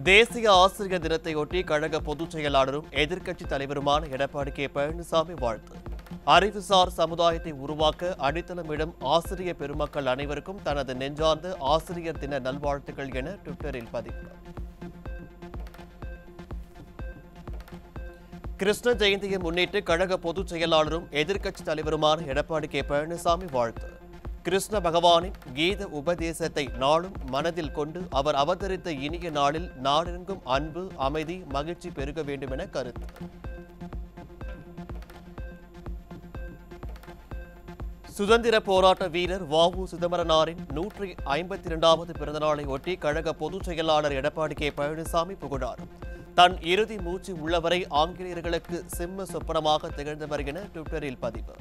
தேசிய ஆசிரியர் தினத்தையொட்டி கழக பொதுச் செயலாளரும் எதிர்க்கட்சித் தலைவருமான எடப்பாடி கே பழனிசாமி வாழ்த்து அறிவுசார் சமுதாயத்தை உருவாக்க அடித்தளமிடும் ஆசிரிய பெருமக்கள் அனைவருக்கும் தனது நெஞ்சார்ந்த ஆசிரியர் தின நல்வாழ்த்துக்கள் என ட்விட்டரில் பதிவு கிருஷ்ண ஜெயந்தியை முன்னிட்டு கழக பொதுச் செயலாளரும் எதிர்க்கட்சித் தலைவருமான எடப்பாடி கே பழனிசாமி வாழ்த்து கிருஷ்ண பகவானின் கீத உபதேசத்தை நாளும் மனதில் கொண்டு அவர் அவதரித்த இனிய நாளில் நாடெங்கும் அன்பு அமைதி மகிழ்ச்சி பெருக வேண்டும் என கருத்து சுதந்திர போராட்ட வீரர் வ.உ. சிதம்பரனாரின் நூற்றி ஐம்பத்தி இரண்டாவது பிறந்தநாளை ஒட்டி கழக பொதுச் செயலாளர் எடப்பாடி கே பழனிசாமி புகழார் தன் இறுதி மூச்சு உள்ளவரை ஆங்கிலேயர்களுக்கு சிம்ம சொப்பனமாக திகழ்ந்தவர் என ட்விட்டரில் பதிவு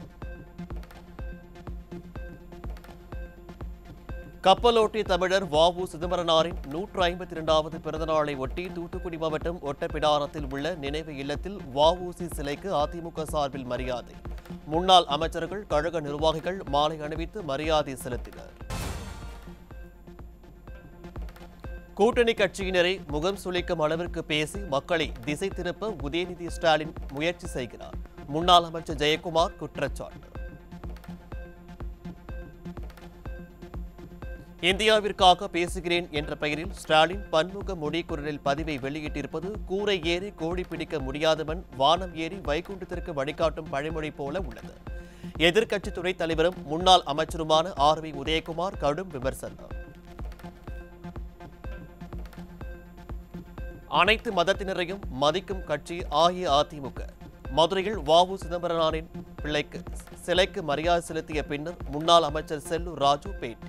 கப்பலோட்டி தமிழர் வ.உ. சிதம்பரனாரின் நூற்று ஐம்பத்தி இரண்டாவது பிறந்தநாளை ஒட்டி தூத்துக்குடி மாவட்டம் ஒட்டப்பிடாரத்தில் உள்ள நினைவு இல்லத்தில் வ.உ.சி சிலைக்கு அதிமுக சார்பில் மரியாதை முன்னாள் அமைச்சர்கள் கழக நிர்வாகிகள் மாலை அணிவித்து மரியாதை செலுத்தினர் கூட்டணி கட்சியினரை முகம் சுளிக்கும் அளவிற்கு பேசி மக்களை திசை திருப்ப உதயநிதி ஸ்டாலின் முயற்சி செய்கிறார் முன்னாள் அமைச்சர் ஜெயக்குமார் குற்றச்சாட்டு இந்தியாவிற்காக பேசுகிறேன் என்ற பெயரில் ஸ்டாலின் பன்முக மொழி குரலில் பதிவை வெளியிட்டிருப்பது கூரை ஏறி கோழி பிடிக்க முடியாதவன் வானம் ஏறி வைகுண்டத்திற்கு வழிகாட்டும் பழமொழி போல உள்ளது எதிர்க்கட்சி துணைத் தலைவரும் முன்னாள் அமைச்சருமான ஆர் வி உதயகுமார் கடும் விமர்சனம் அனைத்து மதத்தினரையும் மதிக்கும் கட்சி அஇஅதிமுக மதுரையில் வ.உ. சிதம்பரனாரின் பிள்ளைக்கு சிலைக்கு மரியாதை செலுத்திய பின்னர் முன்னாள் அமைச்சர் செல்லூர் ராஜு பேட்டி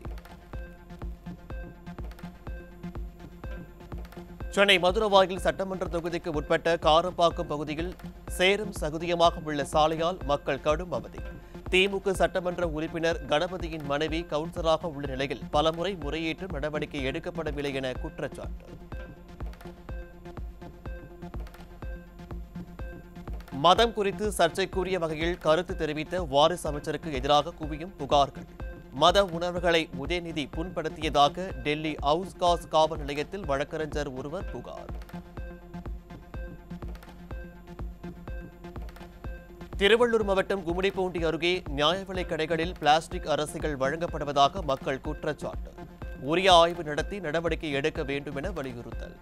சென்னை மதுரவாயில் சட்டமன்ற தொகுதிக்கு உட்பட்ட காரம்பாக்கம் பகுதியில் சேரும் சகுதியமாக உள்ள சாலையால் மக்கள் கடும் அவதி திமுக சட்டமன்ற உறுப்பினர் கணபதியின் மனைவி கவுன்சிலராக உள்ள நிலையில் பலமுறை முறையீட்டு நடவடிக்கை எடுக்கப்படவில்லை என குற்றச்சாட்டு மதம் குறித்து சர்ச்சைக்குரிய வகையில் கருத்து தெரிவித்த வாரிசு அமைச்சருக்கு எதிராக குவியும் புகார்கள் மத உணர்வுகளை உதயநிதி புண்படுத்தியதாக டெல்லி ஹவுஸ்காஸ் காவல் நிலையத்தில் வழக்கறிஞர் ஒருவர் புகார் திருவள்ளூர் மாவட்டம் கும்மிடிப்பூண்டி அருகே நியாய விலைக் கடைகளில் பிளாஸ்டிக் அரசிகள் வழங்கப்படுவதாக மக்கள் குற்றச்சாட்டு உரிய ஆய்வு நடத்தி நடவடிக்கை எடுக்க வேண்டும் என வலியுறுத்தல்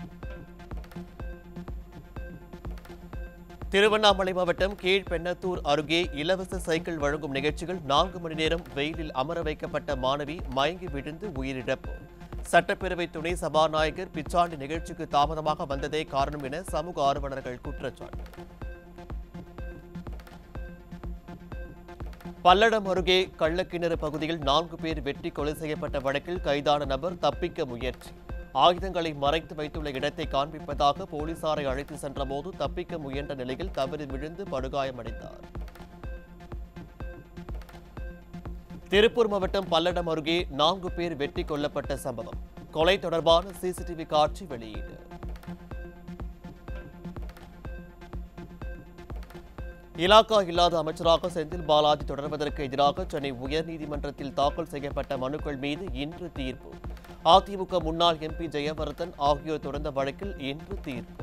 திருவண்ணாமலை மாவட்டம் கீழ்பெண்ணத்தூர் அருகே இலவச சைக்கிள் வழங்கும் நிகழ்ச்சிகள் நான்கு மணி நேரம் வெயிலில் அமர வைக்கப்பட்ட மாணவி மயங்கி விழுந்து உயிரிழப்பு சட்டப்பேரவை துணை சபாநாயகர் பிச்சாண்டி நிகழ்ச்சிக்கு தாமதமாக வந்ததே காரணம் என சமூக ஆர்வலர்கள் குற்றச்சாட்டு பல்லடம் அருகே கள்ளக்கிணறு பகுதியில் நான்கு பேர் வெட்டி கொலை செய்யப்பட்ட வழக்கில் கைதான நபர் தப்பிக்க முயற்சி ஆயுதங்களை மறைத்து வைத்துள்ள இடத்தை காண்பிப்பதாக போலீசாரை அழைத்து சென்றபோது தப்பிக்க முயன்ற நிலையில் தவறி விழுந்து படுகாயமடைந்தார் திருப்பூர் மாவட்டம் பல்லடம் அருகே நான்கு பேர் வெட்டி கொல்லப்பட்ட சம்பவம் கொலை தொடர்பான சிசிடிவி காட்சி வெளியீடு இலாக்கா இல்லாத அமைச்சராக செந்தில் பாலாஜி தொடர்வதற்கு எதிராக சென்னை உயர்நீதிமன்றத்தில் தாக்கல் செய்யப்பட்ட மனுக்கள் மீது இன்று தீர்ப்பு அதிமுக முன்னாள் எம்பி ஜெயவர்தன் ஆகியோர் தொடர்ந்த வழக்கில் இன்று தீர்ப்பு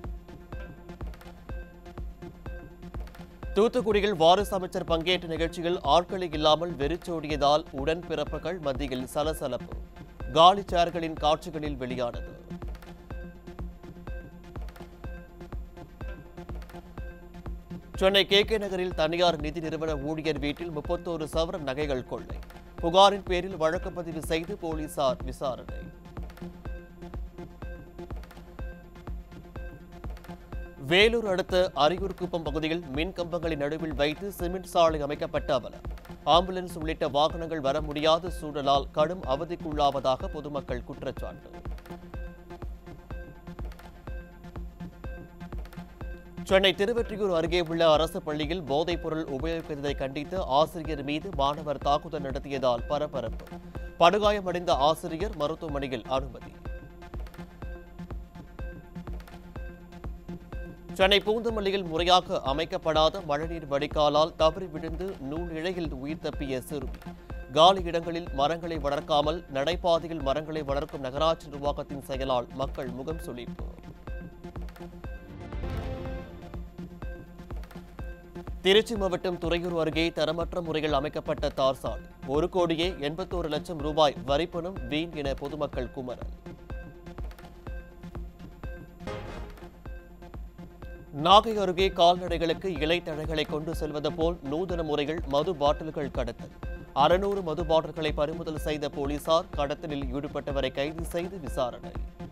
தூத்துக்குடியில் வாரிசு அமைச்சர் பங்கேற்ற நிகழ்ச்சியில் ஆட்களை இல்லாமல் வெறிச்சோடியதால் உடன்பிறப்புகள் மத்தியில் சலசலப்பு காலி சேர்களின் காட்சிகளில் வெளியானது சென்னை கே கே நகரில் தனியார் நிதி நிறுவன ஊழியர் வீட்டில் முப்பத்தோரு சவரன் நகைகள் கொள்ளை புகாரின் பேரில் வழக்கு பதிவு செய்து போலீசார் விசாரணை வேலூர் அடுத்த அரியூர்குப்பம் பகுதியில் மின் கம்பங்களின் நடுவில் வைத்து சிமெண்ட் சாலை அமைக்கப்பட்ட அவலம் ஆம்புலன்ஸ் உள்ளிட்ட வாகனங்கள் வர முடியாத சூழலால் கடும் அவதிக்குள்ளாவதாக பொதுமக்கள் குற்றச்சாட்டு சென்னை திருவெற்றியூர் அருகே உள்ள அரசு பள்ளியில் போதைப் பொருள் உபயோகித்ததை கண்டித்து ஆசிரியர் மீது மாணவர் தாக்குதல் நடத்தியதால் பரபரப்பு படுகாயமடைந்த ஆசிரியர் மருத்துவமனையில் அனுமதி சென்னை பூந்தமல்லியில் முறையாக அமைக்கப்படாத மழைநீர் வடிகாலால் தவறி விழுந்து நூல் இழையில் உயிர் தப்பிய சிறுமி காலி இடங்களில் மரங்களை வளர்க்காமல் நடைபாதையில் மரங்களை வளர்க்கும் நகராட்சி நிர்வாகத்தின் செயலால் மக்கள் முகம் சுளிப்பு திருச்சி மாவட்டம் துறையூர் அருகே தரமற்ற முறையில் அமைக்கப்பட்ட தார் சாலை ஒரு கோடியே எண்பத்தோரு லட்சம் ரூபாய் வரிப்பணம் வீண் என பொதுமக்கள் குமரல் நாகை அருகே கால்நடைகளுக்கு இலைத்தழைகளை கொண்டு செல்வது போல் நூதன முறையில் மது பாட்டில்கள் கடத்தல் அறுநூறு மது பாட்டில்களை பறிமுதல் செய்த போலீசார் கடத்தலில் ஈடுபட்டவரை கைது செய்து விசாரணை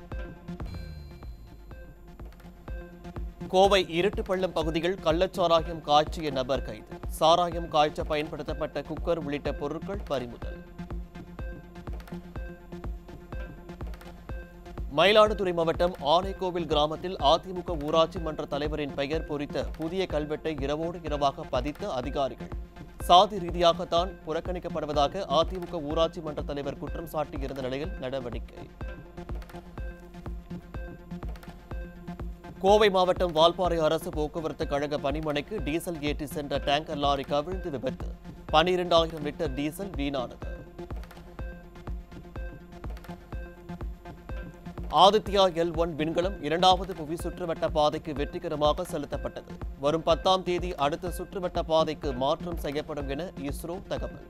கோவை இருட்டுப்பள்ளம் பகுதியில் கள்ளச்சாராயம் காய்ச்சிய நபர் கைது சாராயம் காய்ச்ச பயன்படுத்தப்பட்ட குக்கர் உள்ளிட்ட பொருட்கள் பறிமுதல் மயிலாடுதுறை மாவட்டம் ஆனைக்கோவில் கிராமத்தில் அதிமுக ஊராட்சி மன்ற தலைவரின் பெயர் பொறித்த புதிய கல்வெட்டை இரவோடு இரவாக பதித்த அதிகாரிகள் சாதி ரீதியாகத்தான் புறக்கணிக்கப்படுவதாக அதிமுக ஊராட்சி மன்ற தலைவர் குற்றம் சாட்டியிருந்த நிலையில் நடவடிக்கை கோவை மாவட்டம் வால்பாறை அரசு போக்குவரத்து கழக பணிமனைக்கு டீசல் ஏற்றி சென்ற டேங்கர் லாரி கவிழ்ந்து விபத்து பனிரெண்டாயிரம் லிட்டர் டீசல் வீணானது ஆதித்யா எல் ஒன் விண்கலம் இரண்டாவது புவி சுற்றுவட்ட பாதைக்கு வெற்றிகரமாக செலுத்தப்பட்டது வரும் பத்தாம் தேதி அடுத்த சுற்றுவட்ட பாதைக்கு மாற்றம் செய்யப்படும் என இஸ்ரோ தகவல்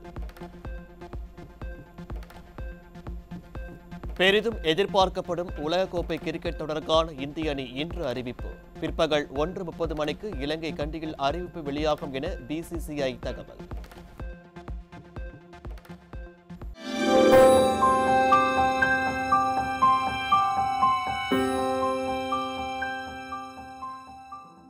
பெரிதும் எதிர்பார்க்கப்படும் உலகக்கோப்பை கிரிக்கெட் தொடருக்கான இந்திய அணி இன்று அறிவிப்பு பிற்பகல் ஒன்று முப்பது மணிக்கு இலங்கை கண்டியில் அறிவிப்பு வெளியாகும் என பிசிசிஐ தகவல்